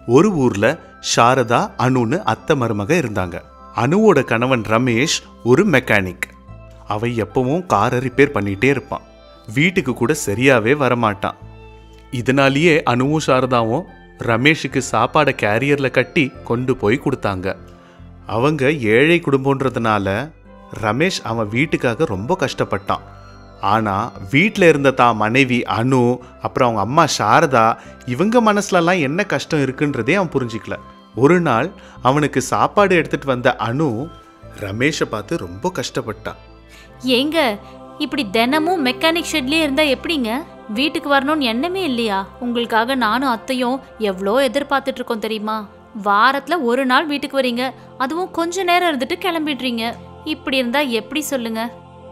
ஒரு ஊர்ல சாரதா அனுன்னு அத்தை மருமக இருந்தாங்க அனுவோட கணவன் ரமேஷ் ஒரு மெக்கானிக் அவன் எப்பவும் காரை ரிப்பேர் பண்ணிட்டே இருப்பான் வீட்டுக்கு கூட சரியாவே வரமாட்டான் இதனாலேயே அனுவும் சாரதாவும் ரமேஷுக்கு சாப்பாடை கேரியர்ல கட்டி கொண்டு போய் கொடுத்தாங்க அவங்க ஏழை குடும்பம்ன்றதுனால ரமேஷ் அவன் வீட்டுக்காக ரொம்ப கஷ்டப்பட்டான் ஆனா வீட்டில் இருந்த தான் மனைவி அனு அப்புறம் அவங்க அம்மா சாரதா இவங்க மனசுலலாம் என்ன கஷ்டம் இருக்குன்றதே அவன் புரிஞ்சிக்கல ஒரு நாள் அவனுக்கு சாப்பாடு எடுத்துட்டு வந்த அனு ரமேஷை பார்த்து ரொம்ப கஷ்டப்பட்டான் ஏங்க இப்படி தினமும் மெக்கானிக் ஷெட்லயே இருந்தா எப்படிங்க வீட்டுக்கு வரணும்னு எண்ணமே இல்லையா உங்களுக்காக நானும் அத்தையும் எவ்வளோ எதிர்பார்த்துட்டு இருக்கோம் தெரியுமா வாரத்துல ஒரு நாள் வீட்டுக்கு வரீங்க அதுவும் கொஞ்ச நேரம் இருந்துட்டு கிளம்பிடுறீங்க இப்படி இருந்தா எப்படி சொல்லுங்க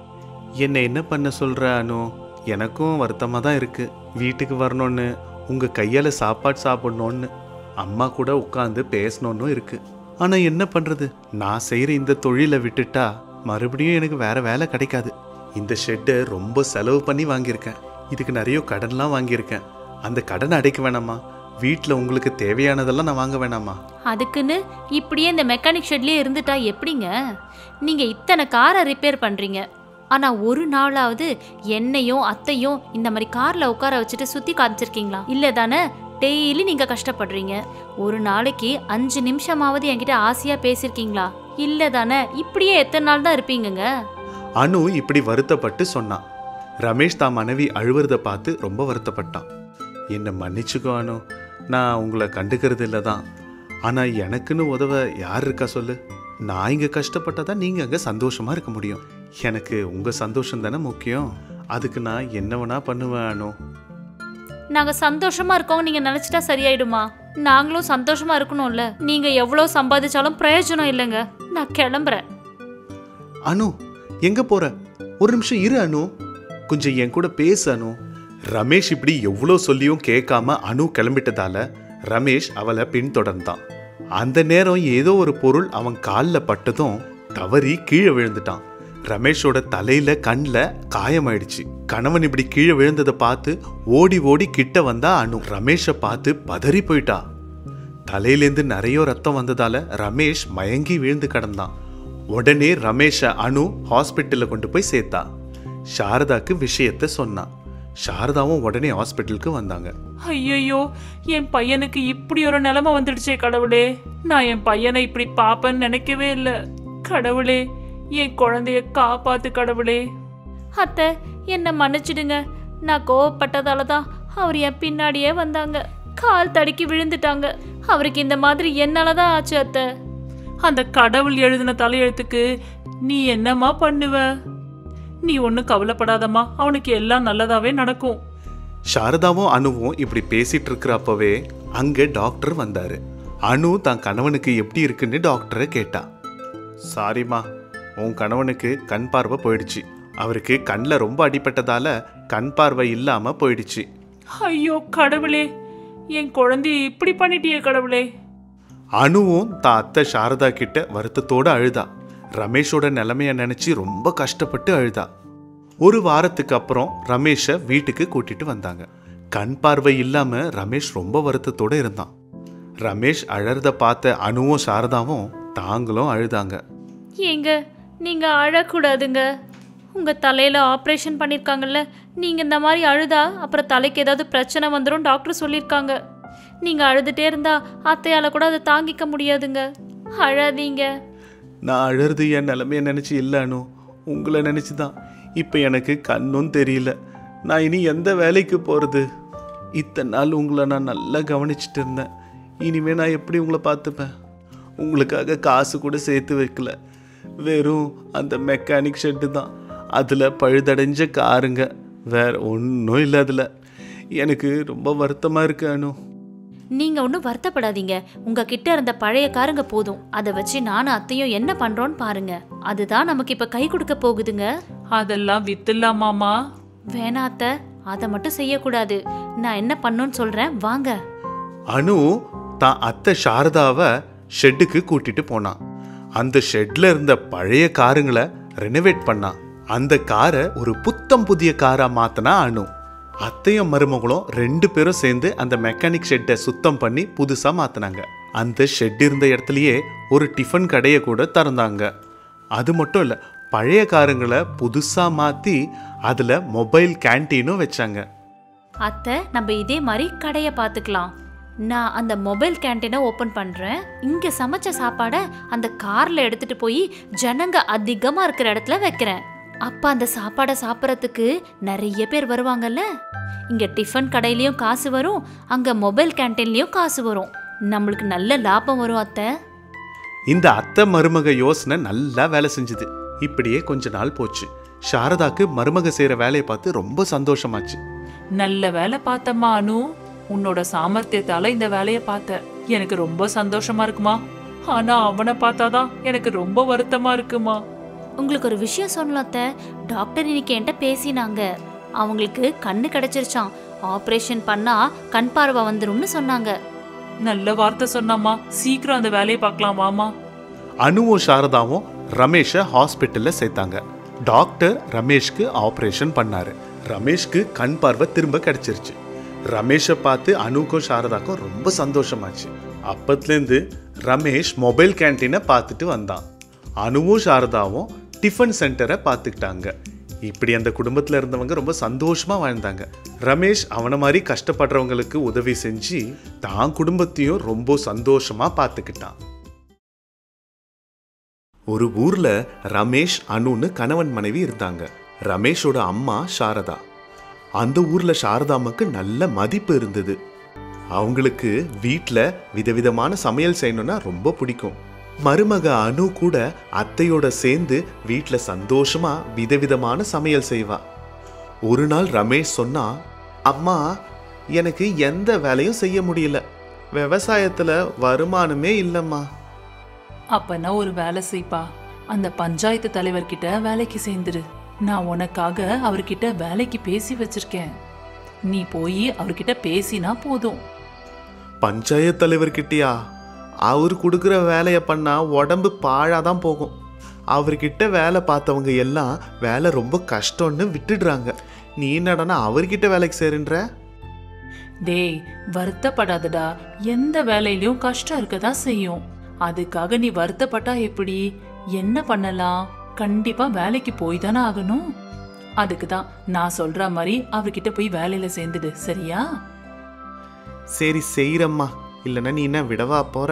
என்னை என்ன பண்ண சொல்ற அனு எனக்கும் வருத்தமாக தான் இருக்கு வீட்டுக்கு வரணும்னு உங்க கையால சாப்பாடு சாப்பிடணும்னு அம்மா கூட உட்காந்து பேசணும்னு இருக்கு ஆனா என்ன பண்றது நான் செய்யற இந்த தொழிலை விட்டுட்டா மறுபடியும் எனக்கு வேற வேலை கிடைக்காது இந்த ஷெட்டை ரொம்ப செலவு பண்ணி வாங்கியிருக்கேன் இதுக்கு நிறைய கடன்லாம் வாங்கியிருக்கேன் அந்த கடன் அடைக்க வேணாமா வீட்டில் உங்களுக்கு தேவையானதெல்லாம் நான் வாங்க வேணாமா அதுக்குன்னு இப்படியே இந்த மெக்கானிக் ஷெட்லயே இருந்துட்டா எப்படிங்க நீங்க இத்தனை காரை ரிப்பேர் பண்றீங்க ஆனா ஒரு நாளாவது என்னையும் அத்தையும் இந்த மாதிரி கார்ல உட்கார வச்சுட்டு சுத்தி காமிச்சிருக்கீங்களா இல்ல தானே டெய்லி நீங்க கஷ்டப்படுறீங்க ஒரு நாளைக்கு அஞ்சு நிமிஷமாவது என்கிட்ட ஆசையா பேசியிருக்கீங்களா இல்ல தானே இப்படியே எத்தனை நாள் தான் இருப்பீங்கங்க அனு இப்படி வருத்தப்பட்டு சொன்னான் ரமேஷ் தான் மனைவி அழுவுறத பார்த்து ரொம்ப வருத்தப்பட்டான் என்னை மன்னிச்சுக்கோ அனு நான் உங்களை கண்டுக்கிறது இல்லை தான் ஆனால் எனக்குன்னு உதவ யார் இருக்கா சொல்லு நான் இங்கே கஷ்டப்பட்டா தான் நீங்கள் அங்கே சந்தோஷமாக இருக்க முடியும் எனக்கு உங்கள் சந்தோஷம் தானே முக்கியம் அதுக்கு நான் என்ன வேணா பண்ணுவேன் அனு நாங்க சந்தோஷமா இருக்கோம் நீங்க நினைச்சிட்டா சரியாயிடுமா நாங்களும் சந்தோஷமா இருக்கணும்ல நீங்க எவ்வளவு சம்பாதிச்சாலும் பிரயோஜனம் இல்லைங்க நான் கிளம்புறேன் அனு எங்க போற ஒரு நிமிஷம் இரு அனு கொஞ்சம் என் கூட பேசு அனு ரமேஷ் இப்படி எவ்வளோ சொல்லியும் கேட்காம அனு கிளம்பிட்டதால ரமேஷ் அவளை பின்தொடர்ந்தான் அந்த நேரம் ஏதோ ஒரு பொருள் அவன் காலில் பட்டதும் தவறி கீழே விழுந்துட்டான் ரமேஷோட தலையில கண்ணில் காயமாயிடுச்சு கணவன் இப்படி கீழே விழுந்ததை பார்த்து ஓடி ஓடி கிட்ட வந்தா அனு ரமேஷை பார்த்து பதறி போயிட்டா தலையிலேருந்து நிறைய ரத்தம் வந்ததால ரமேஷ் மயங்கி விழுந்து கிடந்தான் உடனே ரமேஷை அனு ஹாஸ்பிட்டலில் கொண்டு போய் சேர்த்தா சாரதாக்கு விஷயத்த சொன்னான் சாரதாவும் உடனே ஹாஸ்பிட்டலுக்கு வந்தாங்க ஐயையோ என் பையனுக்கு இப்படி ஒரு நிலைமை வந்துடுச்சே கடவுளே நான் என் பையனை இப்படி பாப்பேன்னு நினைக்கவே இல்லை கடவுளே என் குழந்தைய காப்பாத்து கடவுளே அத்தை என்ன மன்னிச்சிடுங்க நான் கோவப்பட்டதால தான் அவர் என் பின்னாடியே வந்தாங்க கால் தடுக்கி விழுந்துட்டாங்க அவருக்கு இந்த மாதிரி என்னால தான் ஆச்சு அத்தை அந்த கடவுள் எழுதின தலையெழுத்துக்கு நீ என்னம்மா பண்ணுவ நீ ஒன்றும் கவலைப்படாதம்மா அவனுக்கு எல்லாம் நல்லதாவே நடக்கும் சாரதாவும் அனுவும் இப்படி பேசிட்டு இருக்கிறப்பவே அங்க டாக்டர் வந்தாரு அனு தான் கணவனுக்கு எப்படி இருக்குன்னு டாக்டரை கேட்டா சாரிம்மா உன் கணவனுக்கு கண் பார்வை போயிடுச்சு அவருக்கு கண்ணில் ரொம்ப அடிபட்டதால கண் பார்வை இல்லாம போயிடுச்சு ஐயோ கடவுளே என் குழந்தைய இப்படி பண்ணிட்டியே கடவுளே அனுவும் தான் அத்தை சாரதா கிட்ட வருத்தத்தோட அழுதா ரமேஷோட நிலைமைய நினைச்சு ரொம்ப கஷ்டப்பட்டு அழுதா ஒரு வாரத்துக்கு அப்புறம் ரமேஷை வீட்டுக்கு கூட்டிட்டு வந்தாங்க கண் பார்வை இல்லாம ரமேஷ் ரொம்ப வருத்தத்தோட இருந்தான் ரமேஷ் அழறத பார்த்த அனுவும் சாரதாவும் தாங்களும் அழுதாங்க ஏங்க நீங்க அழக்கூடாதுங்க உங்க தலையில ஆப்ரேஷன் பண்ணிருக்காங்கல்ல நீங்க இந்த மாதிரி அழுதா அப்புறம் தலைக்கு ஏதாவது பிரச்சனை வந்துடும் டாக்டர் சொல்லியிருக்காங்க நீங்க அழுதுட்டே இருந்தா அத்தையால கூட அதை தாங்கிக்க முடியாதுங்க அழாதீங்க நான் அழறது என் நிலைமைய நினைச்சு இல்லை அனு உங்களை நினைச்சு தான் இப்போ எனக்கு கண்ணும் தெரியல நான் இனி எந்த வேலைக்கு போகிறது இத்தனை நாள் உங்களை நான் நல்லா கவனிச்சிட்டு இருந்தேன் இனிமே நான் எப்படி உங்களை பார்த்துப்பேன் உங்களுக்காக காசு கூட சேர்த்து வைக்கல வெறும் அந்த மெக்கானிக் ஷெட்டு தான் அதில் பழுதடைஞ்ச காருங்க வேற ஒன்றும் இல்லை அதில் எனக்கு ரொம்ப வருத்தமாக இருக்கு அனு நீங்க ஒன்றும் வருத்தப்படாதீங்க உங்க கிட்ட இருந்த பழைய காருங்க போதும் அதை வச்சு நானும் அத்தையும் என்ன பண்றோம்னு பாருங்க அதுதான் நமக்கு இப்ப கை கொடுக்க போகுதுங்க அதெல்லாம் வித்துலாமாமா வேணா அத்தை அதை மட்டும் செய்யக்கூடாது நான் என்ன பண்ணணும்னு சொல்றேன் வாங்க அனு தான் அத்தை சாரதாவை ஷெட்டுக்கு கூட்டிட்டு போனான் அந்த ஷெட்ல இருந்த பழைய காருங்களை ரெனோவேட் பண்ணான் அந்த காரை ஒரு புத்தம் புதிய காரா மாத்தினா அனு அத்தையும் மருமகளும் ரெண்டு பேரும் சேர்ந்து அந்த மெக்கானிக் ஷெட்டை சுத்தம் பண்ணி புதுசா மாத்தினாங்க அந்த ஷெட் இருந்த இடத்துலயே ஒரு டிஃபன் கடையை கூட திறந்தாங்க அது மட்டும் இல்லை பழைய காருங்களை புதுசா மாத்தி அதுல மொபைல் கேன்டீனும் வச்சாங்க அத்தை நம்ம இதே மாதிரி கடையை பார்த்துக்கலாம் நான் அந்த மொபைல் கேண்டீனை ஓப்பன் பண்ணுறேன் இங்கே சமைச்ச சாப்பாடை அந்த காரில் எடுத்துட்டு போய் ஜனங்க அதிகமாக இருக்கிற இடத்துல வைக்கிறேன் அப்போ அந்த சாப்பாடை சாப்பிட்றதுக்கு நிறைய பேர் வருவாங்கல்ல இங்கே டிஃபன் கடையிலயும் காசு வரும் அங்கே மொபைல் கேண்டீன்லேயும் காசு வரும் நம்மளுக்கு நல்ல லாபம் வரும் அத்தை இந்த அத்தை மருமக யோசனை நல்லா வேலை செஞ்சுது இப்படியே கொஞ்ச நாள் போச்சு சாரதாக்கு மருமக செய்யற வேலையை பார்த்து ரொம்ப சந்தோஷமாச்சு நல்ல வேலை பார்த்தம்மா அனு உன்னோட சாமர்த்தியத்தால இந்த வேலைய பார்த்த எனக்கு ரொம்ப சந்தோஷமா இருக்குமா ஆனா அவனை பார்த்தாதான் எனக்கு ரொம்ப வருத்தமா இருக்குமா உங்களுக்கு ஒரு விஷயம் சொல்லலாம் அத்தை டாக்டர் இன்னைக்கு என்கிட்ட பேசினாங்க அவங்களுக்கு கண்ணு கிடைச்சிருச்சான் ஆப்ரேஷன் பண்ணா கண் பார்வை வந்துரும்னு சொன்னாங்க நல்ல வார்த்தை சொன்னாமா சீக்கிரம் அந்த வேலையை பார்க்கலாம் வாமா அனுவும் சாரதாவும் ரமேஷை ஹாஸ்பிட்டல்ல சேர்த்தாங்க டாக்டர் ரமேஷ்க்கு ஆபரேஷன் பண்ணாரு ரமேஷ்க்கு கண் பார்வை திரும்ப கிடைச்சிருச்சு ரமேஷை பார்த்து அனுக்கும் சாரதாக்கும் ரொம்ப சந்தோஷமாச்சு அப்பத்துலேருந்து ரமேஷ் மொபைல் கேன்டீனை பார்த்துட்டு வந்தான் அனுவும் சாரதாவும் டிஃபன் சென்டரை பார்த்துக்கிட்டாங்க இப்படி அந்த குடும்பத்தில் இருந்தவங்க ரொம்ப சந்தோஷமா வாழ்ந்தாங்க ரமேஷ் அவனை மாதிரி கஷ்டப்படுறவங்களுக்கு உதவி செஞ்சு தான் குடும்பத்தையும் ரொம்ப சந்தோஷமா பார்த்துக்கிட்டான் ஒரு ஊர்ல ரமேஷ் அனுன்னு கணவன் மனைவி இருந்தாங்க ரமேஷோட அம்மா சாரதா அந்த ஊர்ல சாரதாம்மாக்கு நல்ல மதிப்பு இருந்தது அவங்களுக்கு வீட்டில் விதவிதமான சமையல் செய்யணும்னா ரொம்ப பிடிக்கும் மருமக அனு கூட அத்தையோட சேர்ந்து வீட்டில் சந்தோஷமா விதவிதமான சமையல் செய்வா ஒரு நாள் ரமேஷ் சொன்னா அம்மா எனக்கு எந்த வேலையும் செய்ய முடியல விவசாயத்துல வருமானமே இல்லைம்மா அப்பனா ஒரு வேலை செய்ப்பா அந்த பஞ்சாயத்து தலைவர்கிட்ட வேலைக்கு சேர்ந்துரு நான் உனக்காக அவர்கிட்ட வேலைக்கு பேசி வச்சிருக்கேன் நீ போய் அவர்கிட்ட பேசினா போதும் பஞ்சாயத்து தலைவர்கிட்டயா அவர் கொடுக்குற வேலையை பண்ணா உடம்பு பாழாதான் போகும் அவர்கிட்ட வேலை பார்த்தவங்க எல்லாம் வேலை ரொம்ப கஷ்டம்னு விட்டுடுறாங்க நீ என்னடானா அவர்கிட்ட வேலைக்கு சேருன்ற டேய் வருத்தப்படாதடா எந்த வேலையிலயும் கஷ்டம் இருக்கதான் செய்யும் அதுக்காக நீ வருத்தப்பட்டா எப்படி என்ன பண்ணலாம் கண்டிப்பா வேலைக்கு போய் தானே ஆகணும் அதுக்கு தான் நான் சொல்ற மாதிரி அவர்கிட்ட போய் வேலையில சேர்ந்துடு சரியா சரி செய்யறம்மா இல்லைன்னா நீ என்ன விடவா போற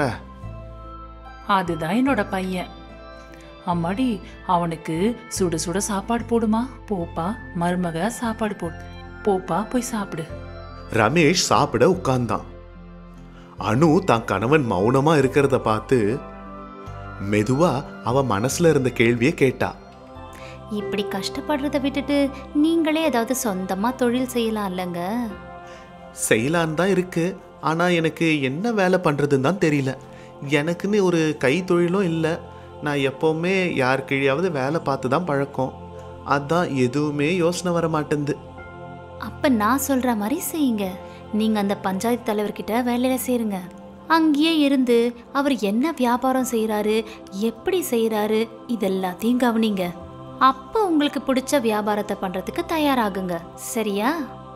அதுதான் என்னோட பையன் அம்மாடி அவனுக்கு சுட சுட சாப்பாடு போடுமா போப்பா மருமக சாப்பாடு போடு போப்பா போய் சாப்பிடு ரமேஷ் சாப்பிட உட்கார்ந்தான் அனு தான் கணவன் மௌனமா இருக்கிறத பார்த்து மெதுவா அவ மனசுல இருந்த கேள்வியை கேட்டா இப்படி கஷ்டப்படுறத விட்டுட்டு நீங்களே ஏதாவது சொந்தமா தொழில் செய்யலாம் இல்லைங்க செய்யலான்னு தான் இருக்கு ஆனா எனக்கு என்ன வேலை பண்றதுன்னு தான் தெரியல எனக்குன்னு ஒரு கை தொழிலும் இல்லை நான் எப்பவுமே யார் கீழாவது வேலை பார்த்து தான் பழக்கம் அதான் எதுவுமே யோசனை வர மாட்டேங்குது அப்ப நான் சொல்ற மாதிரி செய்யுங்க நீங்க அந்த பஞ்சாயத்து தலைவர்கிட்ட வேலையில சேருங்க அங்கேயே இருந்து அவர் என்ன வியாபாரம் செய்றாரு எப்படி செய்றாரு இதெல்லாத்தையும் கவனிங்க அப்போ உங்களுக்கு பிடிச்ச வியாபாரத்தை பண்றதுக்கு தயாராகுங்க சரியா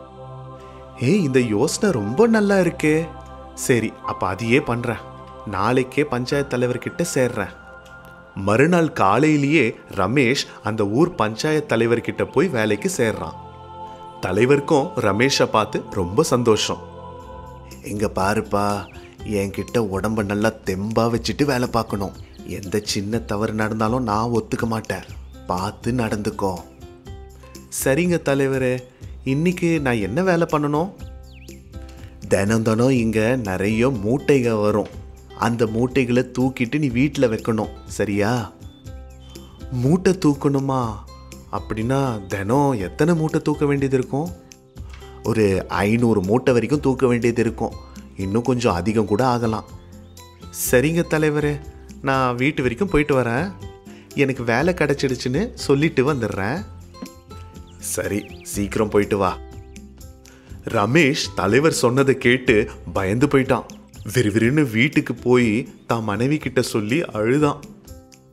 ஏய் இந்த யோசனை ரொம்ப நல்லா இருக்கே சரி அப்ப அதையே பண்றேன் நாளைக்கே பஞ்சாயத்து தலைவர்கிட்ட சேர்றேன் மறுநாள் காலையிலேயே ரமேஷ் அந்த ஊர் பஞ்சாயத்து தலைவர்கிட்ட போய் வேலைக்கு சேர்றான் தலைவருக்கும் ரமேஷை பார்த்து ரொம்ப சந்தோஷம் இங்க பாருப்பா என்கிட்ட உடம்ப நல்லா தெம்பா வச்சுட்டு வேலை பார்க்கணும் எந்த சின்ன தவறு நடந்தாலும் நான் ஒத்துக்க மாட்டேன் பார்த்து நடந்துக்கோ சரிங்க தலைவரே இன்னைக்கு நான் என்ன வேலை பண்ணணும் தினம் தினம் இங்கே நிறைய மூட்டைக வரும் அந்த மூட்டைகளை தூக்கிட்டு நீ வீட்டில் வைக்கணும் சரியா மூட்டை தூக்கணுமா அப்படின்னா தினம் எத்தனை மூட்டை தூக்க வேண்டியது இருக்கும் ஒரு ஐநூறு மூட்டை வரைக்கும் தூக்க வேண்டியது இருக்கும் இன்னும் கொஞ்சம் அதிகம் கூட ஆகலாம் சரிங்க தலைவரே நான் வீட்டு வரைக்கும் போயிட்டு வரேன் எனக்கு வேலை கிடைச்சிடுச்சுன்னு சொல்லிட்டு வந்துடுறேன் சரி சீக்கிரம் போயிட்டு வா ரமேஷ் தலைவர் சொன்னதை கேட்டு பயந்து போயிட்டான் விறுவிறுன்னு வீட்டுக்கு போய் தான் மனைவி கிட்ட சொல்லி அழுதான்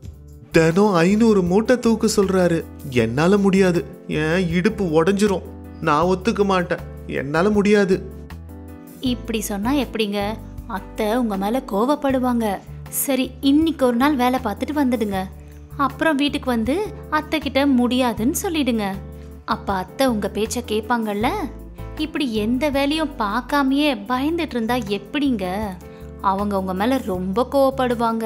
தினம் ஐநூறு மூட்டை தூக்க சொல்றாரு என்னால முடியாது என் இடுப்பு உடஞ்சிரும் நான் ஒத்துக்க மாட்டேன் என்னால முடியாது இப்படி சொன்னா எப்படிங்க அத்தை உங்க மேல கோவப்படுவாங்க சரி இன்னைக்கு ஒரு நாள் வேலை பார்த்துட்டு வந்துடுங்க அப்புறம் வீட்டுக்கு வந்து அத்தை கிட்ட முடியாதுன்னு சொல்லிடுங்க அப்ப அத்தை உங்க பேச்ச கேட்பாங்கல்ல இப்படி எந்த வேலையும் பார்க்காமயே பயந்துட்டு இருந்தா எப்படிங்க அவங்க உங்க மேல ரொம்ப கோவப்படுவாங்க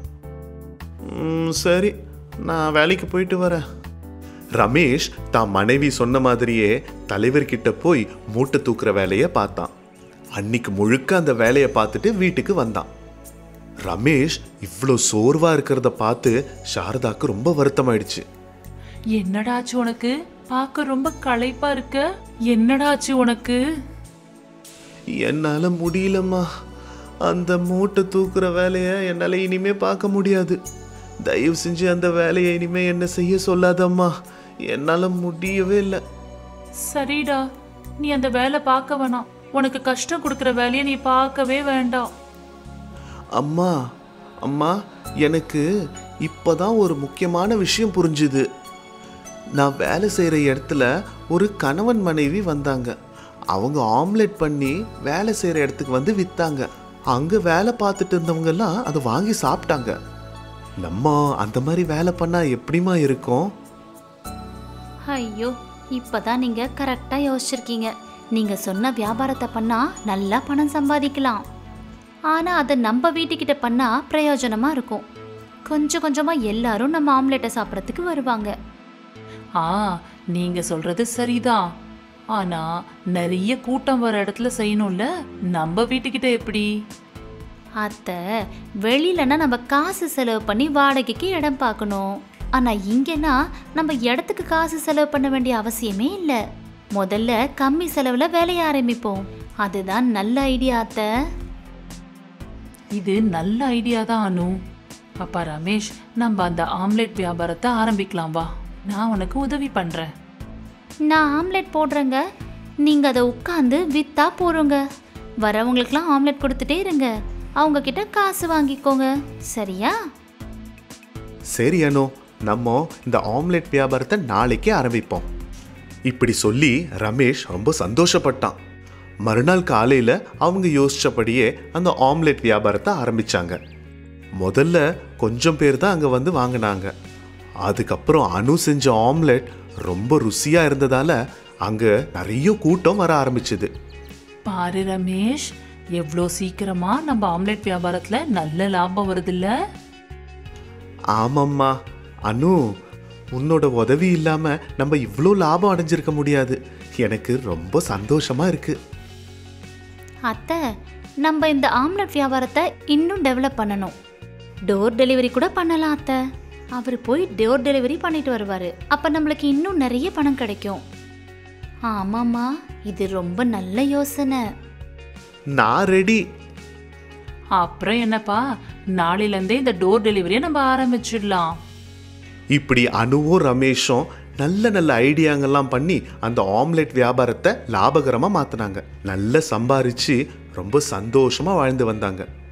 ம், சரி நான் வேலைக்கு போயிட்டு வரேன் ரமேஷ் தான் மனைவி சொன்ன மாதிரியே தலைவர்கிட்ட போய் மூட்டை தூக்குற வேலையை பார்த்தான் அன்னைக்கு முழுக்க அந்த வேலையை பார்த்துட்டு வீட்டுக்கு வந்தான் ரமேஷ் இவ்வளோ சோர்வா இருக்கிறத பார்த்து சாரதாக்கு ரொம்ப வருத்தமாயிடுச்சு என்னடாச்சு உனக்கு பார்க்க ரொம்ப களைப்பா இருக்க என்னடாச்சு உனக்கு என்னால முடியலம்மா அந்த மூட்டை தூக்குற வேலையை என்னால இனிமே பார்க்க முடியாது தயவு செஞ்சு அந்த வேலையை இனிமே என்ன செய்ய சொல்லாதம்மா என்னால முடியவே இல்லை சரிடா நீ அந்த வேலை பார்க்க வேணாம் உனக்கு கஷ்டம் கொடுக்குற வேலையை நீ பார்க்கவே வேண்டாம் அம்மா அம்மா எனக்கு இப்பதான் ஒரு முக்கியமான விஷயம் புரிஞ்சுது நான் வேலை செய்கிற இடத்துல ஒரு கணவன் மனைவி வந்தாங்க அவங்க ஆம்லெட் பண்ணி வேலை செய்கிற இடத்துக்கு வந்து வித்தாங்க அங்கே வேலை பார்த்துட்டு இருந்தவங்கெல்லாம் அதை வாங்கி சாப்பிட்டாங்க நம்ம அந்த மாதிரி வேலை பண்ணா எப்படிம்மா இருக்கும் ஐயோ இப்பதான் நீங்க கரெக்டா யோசிச்சிருக்கீங்க நீங்க சொன்ன வியாபாரத்தை பண்ணா நல்லா பணம் சம்பாதிக்கலாம் ஆனா அதை நம்ம வீட்டுக்கிட்ட பண்ணா பிரயோஜனமா இருக்கும் கொஞ்சம் கொஞ்சமா எல்லாரும் நம்ம ஆம்லெட்டை சாப்பிட்றதுக்கு வருவாங்க ஆ நீங்க சொல்றது சரிதான் ஆனா நிறைய கூட்டம் வர இடத்துல செய்யணும்ல நம்ம வீட்டுக்கிட்ட எப்படி அத்தை வெளியிலனா நம்ம காசு செலவு பண்ணி வாடகைக்கு இடம் பார்க்கணும் ஆனா இங்கன்னா நம்ம இடத்துக்கு காசு செலவு பண்ண வேண்டிய அவசியமே இல்லை முதல்ல கம்மி செலவுல வேலையை ஆரம்பிப்போம் அதுதான் நல்ல ஐடியா அத்தை இது நல்ல ஐடியா தான் அனு அப்பா ரமேஷ் நம்ம அந்த ஆம்லெட் வியாபாரத்தை ஆரம்பிக்கலாம் வா நான் உனக்கு உதவி பண்றேன் நான் ஆம்லெட் போடுறேங்க நீங்க அதை உட்காந்து வித்தா போறோங்க வரவங்களுக்குலாம் ஆம்லெட் கொடுத்துட்டே இருங்க அவங்க கிட்ட காசு வாங்கிக்கோங்க சரியா சரி அனு நம்ம இந்த ஆம்லெட் வியாபாரத்தை நாளைக்கே ஆரம்பிப்போம் இப்படி சொல்லி ரமேஷ் ரொம்ப சந்தோஷப்பட்டான் மறுநாள் காலையில அவங்க யோசிச்சபடியே அந்த ஆம்லெட் வியாபாரத்தை ஆரம்பிச்சாங்க முதல்ல கொஞ்சம் பேர் தான் அங்க வந்து வாங்கினாங்க அதுக்கப்புறம் அனு செஞ்ச ஆம்லெட் ரொம்ப ருசியா இருந்ததால அங்க நிறைய கூட்டம் வர ஆரம்பிச்சது பாரு ரமேஷ் எவ்வளோ சீக்கிரமா நம்ம ஆம்லெட் வியாபாரத்துல நல்ல லாபம் வருதுல்ல ஆமாம்மா அனு உன்னோட உதவி இல்லாம நம்ம இவ்வளோ லாபம் அடைஞ்சிருக்க முடியாது எனக்கு ரொம்ப சந்தோஷமா இருக்கு அத்தை நம்ம இந்த ஆம்லெட் வியாபாரத்தை இன்னும் டெவலப் பண்ணணும் டோர் டெலிவரி கூட பண்ணலாம் அத்தை அவர் போய் டோர் டெலிவரி பண்ணிட்டு வருவார் அப்போ நம்மளுக்கு இன்னும் நிறைய பணம் கிடைக்கும் ஆமாம்மா இது ரொம்ப நல்ல யோசனை நான் ரெடி அப்புறம் என்னப்பா நாளையில இருந்தே இந்த டோர் டெலிவரியை நம்ம ஆரம்பிச்சிடலாம் இப்படி அனுவும் ரமேஷும் நல்ல நல்ல ஐடியாங்கெல்லாம் பண்ணி அந்த ஆம்லெட் வியாபாரத்தை லாபகரமாக மாற்றினாங்க நல்லா சம்பாரிச்சு ரொம்ப சந்தோஷமாக வாழ்ந்து வந்தாங்க